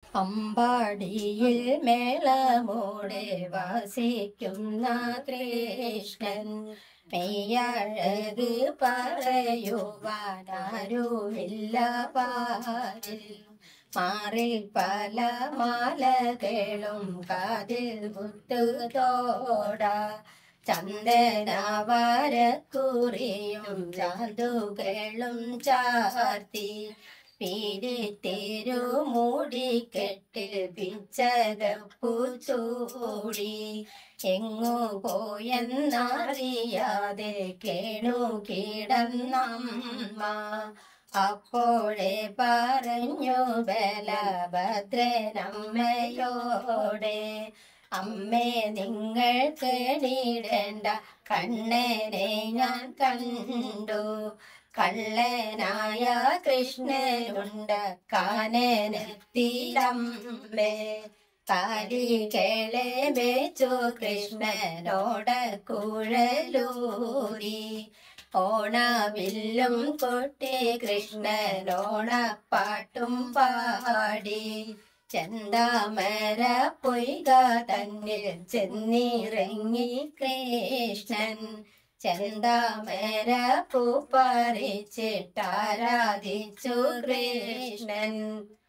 അമ്പാടിയിൽ മേളമോടെ വസിക്കുന്ന കൃഷ്ണൻ മെയ്യഴക് പറയുവാനാരുമില്ല പാരിൽ മാറിൽ പല മാലകളും കാതിൽ മുത്തുതോട ചന്ദനവരക്കുറിയും ചാന്തുകളും ചാർത്തി പീരിത്തേരു മൂടിക്കെട്ടിൽ പിച്ചകപ്പു ചൂടി എങ്ങു പോയെന്നറിയാതെ കേണു കിടന്നമ്മ അപ്പോഴേ പറഞ്ഞു ബലഭദ്രനമ്മയോടെ അമ്മേ നിങ്ങൾ കേണിടേണ്ട കണ്ണനെ ഞാൻ കണ്ടു കള്ളനായ കൃഷ്ണനുണ്ട് കാനനത്തിലമ്മേ കാലികളെ വെച്ചു കൃഷ്ണനോട് കുഴലൂരി ഓണവില്ലും കൊട്ടി കൃഷ്ണനോണപ്പാട്ടും പാടി ചെന്താമര പൊയ്ക തന്നിൽ ചെന്നിറങ്ങി കൃഷ്ണൻ ചെന്താമര പൂ പറിച്ചിട്ടാരാധിച്ചു കൃഷ്ണൻ